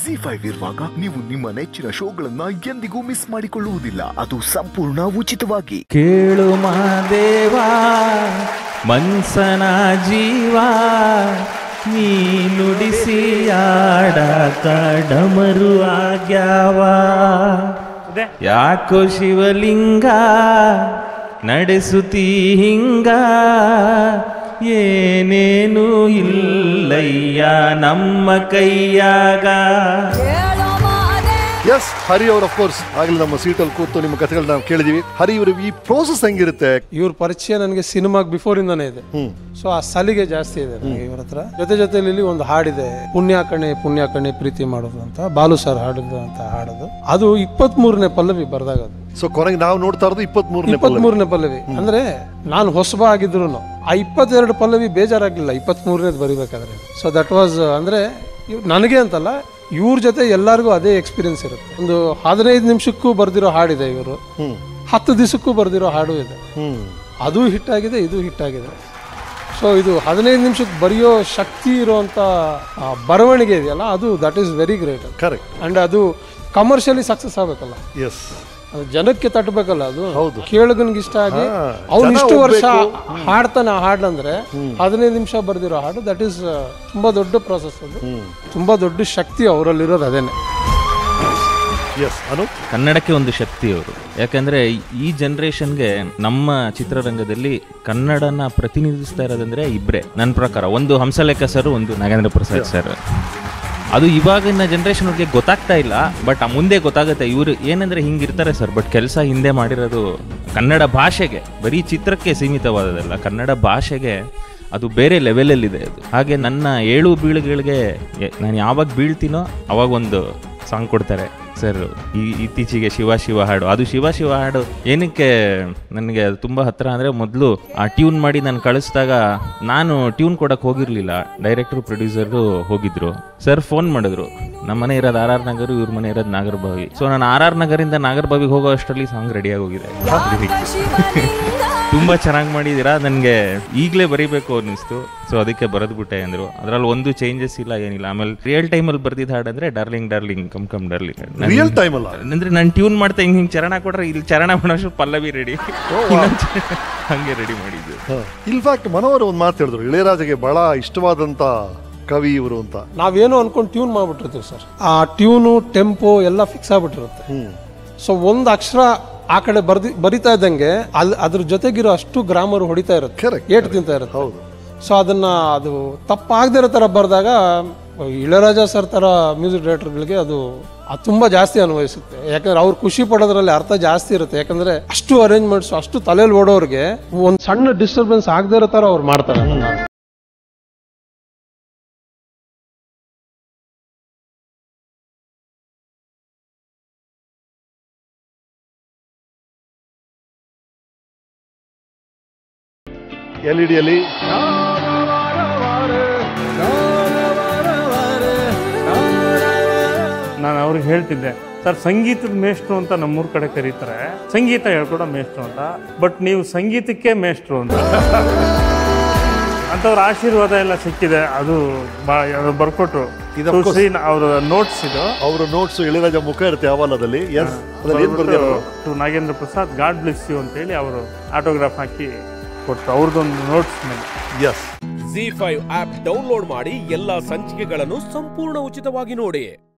G five ಇರುವಾಗ ನೀವು ನಿಮ್ಮ ನೆಚ್ಚಿನ ಶೋಗಳನ್ನ ಎಂದಿಗೂ ಮಿಸ್ ಮಾಡಿಕೊಳ್ಳುವುದಿಲ್ಲ ಅದು ಸಂಪೂರ್ಣ ಉಚಿತವಾಗಿ ಕೇಳು ಮಾದೇವ ಮನ್ಸನ ಜೀವ ನೀ ನುಡಿಸಿ ಆಡಾಕ ಡಮರು ಆಗ್ಯಾವ ಯಾಕೋ ಶಿವಲಿಂಗ ನಡೆಸುತ್ತೀ ಹಿಂಗ ಏನೇನು ಇಲ್ಲಯ್ಯ ನಮ್ಮ ಕೈಯಾಗ ಎಸ್ ಹರಿ ಅವ್ರು ಕೋರ್ಸ್ ಆಗಲೇ ನಮ್ಮ ಸೀಟಲ್ಲಿ ಕೂತು ನಿಮ್ಮ ಕಥೆಗಳನ್ನ ನಾವು ಕೇಳಿದೀವಿ ಹರಿ ಇವರು ಈ ಪ್ರೋಸೆಸ್ ಹೆಂಗಿರುತ್ತೆ ಇವ್ರ ಪರಿಚಯ ನನಗೆ ಸಿನಿಮಾಗ್ ಬಿಫೋರ್ ಇಂದಾನೇ ಇದೆ ಸೊ ಆ ಸಲಿಗೆ ಜಾಸ್ತಿ ಇದೆ ನನಗೆ ಇವ್ರ ಹತ್ರ ಜೊತೆ ಜೊತೆಲಿ ಒಂದು ಹಾಡಿದೆ ಪುಣ್ಯ ಕಣೆ ಪುಣ್ಯ ಕಣೆ ಪ್ರೀತಿ ಮಾಡೋದು ಅಂತ ಬಾಲು ಸರ್ ಹಾಡಿದ ಅಂತ ಹಾಡೋದು ಅದು ಇಪ್ಪತ್ತ್ ಮೂರನೇ ಪಲ್ಲವಿ ಬರ್ದಾಗ ಅದು ಸೊ ಕೊನೆಗೆ ನಾವು ನೋಡ್ತಾ ಇರೋದು ಇಪ್ಪತ್ತ್ ಮೂರನೇ ಇಪ್ಪತ್ತ್ ಮೂರನೇ ಪಲ್ಲವಿ ಅಂದ್ರೆ ನಾನು ಹೊಸಬ ಆಗಿದ್ರು ಆ ಇಪ್ಪತ್ತೆರಡು ಪಲ್ಲವಿ ಬೇಜಾರಾಗ್ಲಿಲ್ಲ ಇಪ್ಪತ್ತ್ ಮೂರನೇದು ಬರಿಬೇಕಾದ್ರೆ ಸೊ ದಟ್ ವಾಸ್ ಅಂದ್ರೆ ಇವ್- ನನಗೆ ಅಂತಲ್ಲ ಇವ್ರ ಜೊತೆ ಎಲ್ಲರಿಗೂ ಅದೇ ಎಕ್ಸ್ಪೀರಿಯನ್ಸ್ ಇರುತ್ತೆ ಒಂದು ಹದಿನೈದು ನಿಮಿಷಕ್ಕೂ ಬರ್ದಿರೋ ಹಾಡಿದೆ ಇವರು ಹತ್ತು ದಿವಸಕ್ಕೂ ಬರ್ದಿರೋ ಹಾಡು ಇದೆ ಹ್ಮ್ ಅದು ಹಿಟ್ ಆಗಿದೆ ಇದು ಹಿಟ್ ಆಗಿದೆ ಸೊ ಇದು ಹದಿನೈದು ನಿಮಿಷಕ್ಕೆ ಬರೆಯೋ ಶಕ್ತಿ ಇರುವಂತ ಆ, ಬರವಣಿಗೆ ಇದೆಯಲ್ಲ ಅದು that is very great correct and ಅದು ಕಮರ್ಷಿಯಲಿ ಸಕ್ಸಸ್ ಆಗ್ಬೇಕಲ್ಲ ಎಸ್ ಅದು ಜನಕ್ಕೆ ತಟ್ಟಬೇಕಲ್ಲ ಅದು ಹೌದು. ಕೇಳಗನ್ಗೆ ಇಷ್ಟ ಆಗಿ ಹಾ, ಅವ್ನು ಜನ ಇಷ್ಟು ವರ್ಷ ಒಪ್ಬೇಕು. ಹಾಡ್ತಾನೆ ಆ ಹಾಡಂದ್ರೆ ಹದಿನೈದು ನಿಮಿಷ ಬರ್ದಿರೋ ಹಾಡು ದಟ್ ಈಸ್ ತುಂಬಾ ದೊಡ್ಡ ಪ್ರಾಸೆಸ್ ಅದು ತುಂಬಾ ದೊಡ್ಡ ಶಕ್ತಿ ಅವರಲ್ಲಿರೋದು ಅದೇನೆ ಎಸ್ ಅನು ಕನ್ನಡಕ್ಕೆ ಒಂದು ಶಕ್ತಿ ಅವರು ಯಾಕಂದ್ರೆ ಈ ಜನರೇಷನ್ಗೆ ನಮ್ಮ ಚಿತ್ರರಂಗದಲ್ಲಿ ಕನ್ನಡನ ಪ್ರತಿನಿಧಿಸ್ತಾ ಇರೋದಂದ್ರೆ ಇಬ್ರೆ ನನ್ನ ಪ್ರಕಾರ ಒಂದು ಹಂಸಲೇಖ ಸರ್ ಒಂದು ನಾಗೇಂದ್ರ ಪ್ರಸಾದ್ ಸರ್ ಅದು ಇವಾಗಿನ ಜನರೇಷನ್ಗೆ ಗೊತ್ತಾಗ್ತಾ ಇಲ್ಲ ಬಟ್ ಮುಂದೆ ಗೊತ್ತಾಗುತ್ತೆ ಇವರು ಏನಂದ್ರೆ ಹಿಂಗಿರ್ತಾರೆ ಸರ್ ಬಟ್ ಕೆಲಸ ಹಿಂದೆ ಮಾಡಿರೋದು ಕನ್ನಡ ಭಾಷೆಗೆ ಬರೀ ಚಿತ್ರಕ್ಕೆ ಸೀಮಿತವಾದದಲ್ಲ ಕನ್ನಡ ಭಾಷೆಗೆ ಅದು ಬೇರೆ ಲೆವೆಲಲ್ಲಿದೆ ಅದು ಹಾಗೆ ನನ್ನ ಏಳು ಬೀಳುಗಳಿಗೆ ನಾನು ಯಾವಾಗ ಬೀಳ್ತೀನೋ ಅವಾಗ ಒಂದು ಸಾಂಗ್ ಕೊಡ್ತಾರೆ ಸರ್ ಈ ಇತ್ತೀಚೆಗೆ ಶಿವ ಶಿವ ಹಾಡು ಅದು ಶಿವ ಶಿವ ಹಾಡು ಏನಕ್ಕೆ ನನಗೆ ಅದು ತುಂಬ ಹತ್ತಿರ ಅಂದರೆ ಮೊದಲು ಆ ಟ್ಯೂನ್ ಮಾಡಿ ನಾನು ಕಳಿಸಿದಾಗ ನಾನು ಟ್ಯೂನ್ ಕೊಡಕ್ಕೆ ಹೋಗಿರಲಿಲ್ಲ ಡೈರೆಕ್ಟರ್ ಪ್ರೊಡ್ಯೂಸರು ಹೋಗಿದ್ರು ಸರ್ ಫೋನ್ ಮಾಡಿದ್ರು ನಮ್ಮ ಮನೆ ಇರೋದು ಆರ್ ಆರ್ ನಗರ್ ಇವ್ರ ಮನೆ ಇರೋದು ನಾಗರಬಾವಿ ಸೊ ನಾನು ಆರ್ ಆರ್ ನಗರಿಂದ ನಾಗರಬಾವಿಗೆ ಹೋಗೋ ಅಷ್ಟರಲ್ಲಿ ಸಾಂಗ್ ರೆಡಿಯಾಗಿ ಹೋಗಿದೆ ತುಂಬ ಚೆನ್ನಾಗಿ ಮಾಡಿದ್ದೀರಾ ನನಗೆ ಈಗಲೇ ಬರೀಬೇಕು ಅನ್ನಿಸ್ತು ಸೊ ಅದಕ್ಕೆ ಬರೆದ್ಬಿಟ್ಟೆ ಅಂದರು ಅದರಲ್ಲಿ ಒಂದು ಚೇಂಜಸ್ ಇಲ್ಲ ಏನಿಲ್ಲ ಆಮೇಲೆ ರಿಯಲ್ ಟೈಮಲ್ಲಿ ಬರ್ದಿದ್ದ ಹಾಡಂದ್ರೆ darling darling come come darling real time ಅಲ್ಲ ಅಂದ್ರೆ ನಾನು ಟ್ಯೂನ್ ಮಾಡ್ತಾ ಹಿಂಗೆ ಹಿಂಗೆ ಚರಣ ಕೊಟ್ರೆ ಇಲ್ಲಿ ಚರಣ ಮಾಡೋಷ್ಟು ಪಲ್ಲವಿ ರೆಡಿ ಹಂಗೆ ರೆಡಿ ಮಾಡಿದ್ದು ಇನ್ಫ್ಯಾಕ್ಟ್ ಮನೋಹರ್ ಒಂದು ಮಾತು ಹೇಳಿದ್ರು ಇಳೆಯರಾಜಗೆ ಬಹಳ ಇಷ್ಟವಾದಂತ ಕವಿ ಇವರು ಅಂತ ನಾವೇನೋ ಅನ್ಕೊಂಡು ಟ್ಯೂನ್ ಮಾಡ್ಬಿಟ್ಟಿರ್ತೀವಿ ಸರ್ ಆ ಟ್ಯೂನು ಟೆಂಪೋ ಎಲ್ಲ ಫಿಕ್ಸ್ ಆಗ್ಬಿಟ್ಟಿರುತ್ತೆ ಸೊ ಒಂದು ಅಕ್ಷರ ಆ ಕಡೆ ಬರ್ದಿ ಬರಿತಾ ಇದ್ದಂಗೆ ಅಲ್ಲಿ ಅದ್ರ ಜೊತೆಗಿರೋ ಅಷ್ಟು ಗ್ರಾಮರ್ ಹೊಡಿತಾ ಇರುತ್ತೆ Correct, ಏಟ್ ತಿಂತಾ ಇರುತ್ತೆ ಹೌದು ಸೊ ಅದನ್ನ ಅದು ತಪ್ಪಾಗದೇ ಇರೋ ಥರ ಬರೆದಾಗ ಇಳರಾಜ ಸರ್ ಥರ ಮ್ಯೂಸಿಕ್ ಡೈರೆಕ್ಟರ್ಗಳಿಗೆ ಅದು ಅದು ತುಂಬ ಜಾಸ್ತಿ ಅನ್ವಯಿಸುತ್ತೆ ಯಾಕಂದ್ರೆ ಅವ್ರು ಖುಷಿ ಪಡೋದ್ರಲ್ಲಿ ಅರ್ಥ ಜಾಸ್ತಿ ಇರುತ್ತೆ ಯಾಕಂದ್ರೆ ಅಷ್ಟು ಅರೇಂಜ್ಮೆಂಟ್ಸ್ ಅಷ್ಟು ತಲೆಯಲ್ಲಿ ಓಡೋರಿಗೆ ಒಂದು ಸಣ್ಣ ಡಿಸ್ಟರ್ಬೆನ್ಸ್ ಆಗದೇ ಇರೋ ಥರ ಅವ್ರು ಮಾಡ್ತಾರೆ ಅದನ್ನ. ಎಲ್ ಇ ಡಿಯಲ್ಲಿ ನಾನು ಅವ್ರಿಗೆ ಹೇಳ್ತಿದ್ದೆ ಸರ್ ಸಂಗೀತದ ಮೇಷ್ಟ್ರು ಅಂತ ನಮ್ಮೂರ ಕಡೆ ಕರೀತಾರೆ ಸಂಗೀತ ಹೇಳ್ಕೊಡೋ ಮೇಷ್ಟ್ರು ಅಂತ ಬಟ್ ನೀವು ಸಂಗೀತಕ್ಕೆ ಮೇಷ್ಟ್ರು ಅಂತ ಅಂಥವ್ರ ಆಶೀರ್ವಾದ ಎಲ್ಲ ಸಿಕ್ಕಿದೆ ಅದು ಬಾ ಅದು ಬರ್ಕೊಟ್ರು ಇದು of course- ಅವರ ನೋಟ್ಸ್ ಇದು ಅವರ ನೋಟ್ಸ್ ಇಳೆಯರಾಜ ಮುಖ ಇರುತ್ತೆ ಯಾವಲ್ಲದಲ್ಲಿ ಎಸ್ ಅದ್ರಲ್ಲಿ ಏನ್ ಬರ್ದಿರೋ to Nagendra Prasad God bless you ಅಂತೇಳಿ ಅವರು ಆಟೋಗ್ರಾಫ್ ಹಾಕಿ ಕೊಟ್ಟರು ಅವ್ರದ್ದೊಂದು ನೋಟ್ಸ್ ಮೇಲೆ S G five app download ಮಾಡಿ ಎಲ್ಲಾ ಸಂಚಿಕೆಗಳನ್ನು ಸಂಪೂರ್ಣ ಉಚಿತವಾಗಿ ನೋಡಿ